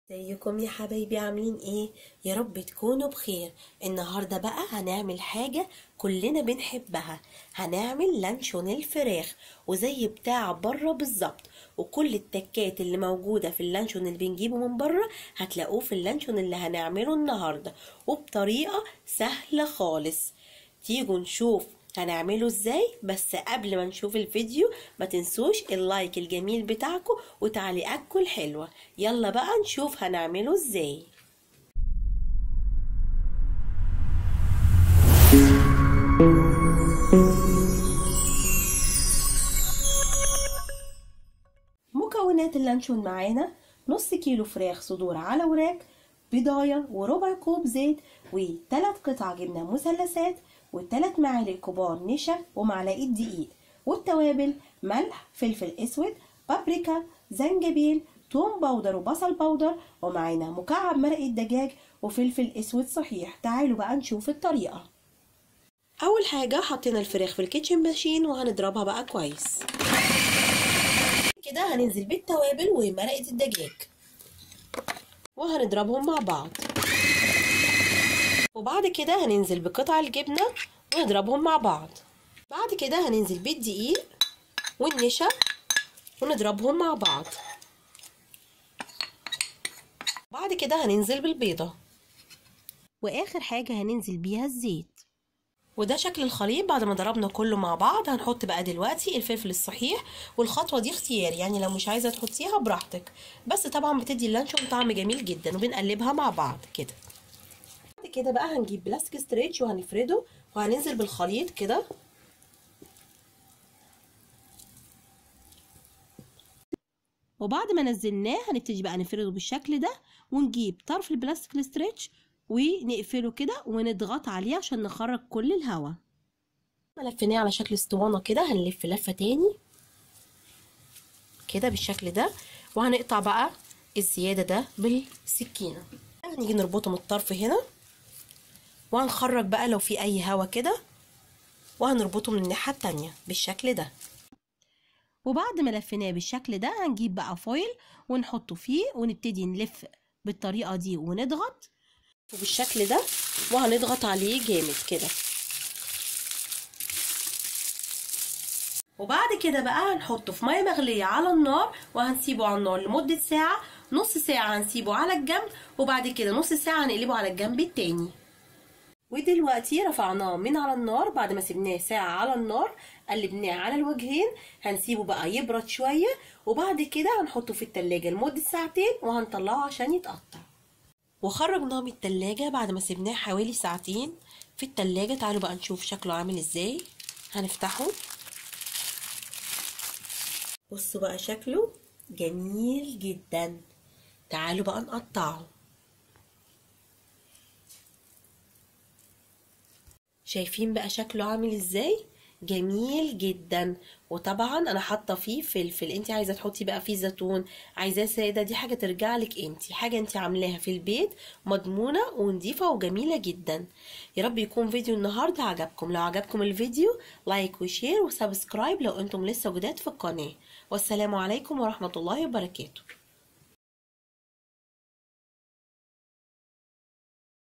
ازيكم يا حبايبي عاملين ايه يا رب تكونوا بخير النهارده بقى هنعمل حاجه كلنا بنحبها هنعمل لانشون الفراخ وزي بتاع بره بالظبط وكل التكات اللي موجوده في اللانشون اللي بنجيبه من بره هتلاقوه في اللانشون اللي هنعمله النهارده وبطريقه سهله خالص تيجوا نشوف هنعمله ازاي بس قبل ما نشوف الفيديو ما تنسوش اللايك الجميل بتاعكم وتعليقاتكم الحلوة يلا بقى نشوف هنعمله ازاي مكونات اللانشون معانا نص كيلو فراخ صدور على وراك بضاية وربع كوب زيت وثلاث قطع جبنة مثلثات وثلاث معالق كبار نشا ومعلقة دقيق والتوابل ملح فلفل اسود بابريكا زنجبيل توم باودر وبصل باودر ومعانا مكعب مرقة دجاج وفلفل اسود صحيح تعالوا بقى نشوف الطريقة اول حاجة حطينا الفراخ في الكيتشن ماشين وهنضربها بقى كويس كده هننزل بالتوابل ومرقة الدجاج وهنضربهم مع بعض وبعد كده هننزل بقطع الجبنة ونضربهم مع بعض بعد كده هننزل بالدقيق والنشا ونضربهم مع بعض بعد كده هننزل بالبيضة واخر حاجة هننزل بيها الزيت وده شكل الخليط بعد ما ضربنا كله مع بعض هنحط بقى دلوقتي الفلفل الصحيح والخطوة دي اختيار يعني لو مش عايزة تحطيها براحتك بس طبعا بتدي اللانشون طعم جميل جدا وبنقلبها مع بعض كده بعد كده بقى هنجيب بلاستيك ستريتش وهنفرده وهننزل بالخليط كده وبعد ما نزلناه هنبتدي بقى نفرده بالشكل ده ونجيب طرف البلاستيك الستريتش ونقفله كده ونضغط عليه عشان نخرج كل الهواء لفيناه على شكل اسطوانة كده هنلف لفة تاني كده بالشكل ده وهنقطع بقى الزيادة ده بالسكينة هنيجي نربطه من الطرف هنا وهنخرج بقى لو في اي هوا كده وهنربطه من الناحية التانية بالشكل ده وبعد ما لفيناه بالشكل ده هنجيب بقى فويل ونحطه فيه ونبتدي نلف بالطريقة دي ونضغط وبالشكل ده وهنضغط عليه جامد كده وبعد كده بقى هنحطه في ميه مغليه على النار وهنسيبه على النار لمده ساعه نص ساعه هنسيبه على الجنب وبعد كده نص ساعه هنقلبه على الجنب التاني ودلوقتي رفعناه من على النار بعد ما سيبناه ساعة على النار قلبناه على الوجهين هنسيبه بقى يبرد شوية وبعد كده هنحطه في التلاجة لمدة ساعتين وهنطلعه عشان يتقطع وخرجناه من التلاجة بعد ما سيبناه حوالي ساعتين في التلاجة تعالوا بقى نشوف شكله عامل ازاي هنفتحه بصوا بقى شكله جميل جدا تعالوا بقى نقطعه شايفين بقى شكله عامل ازاي جميل جدا وطبعا انا حاطه فيه فلفل انت عايزه تحطي بقى فيه زيتون عايزاه ساده دي حاجه ترجع لك انت حاجه انت عاملاها في البيت مضمونه ونظيفه وجميله جدا يا رب يكون فيديو النهارده عجبكم لو عجبكم الفيديو لايك وشير وسبسكرايب لو انتم لسه جداد في القناه والسلام عليكم ورحمه الله وبركاته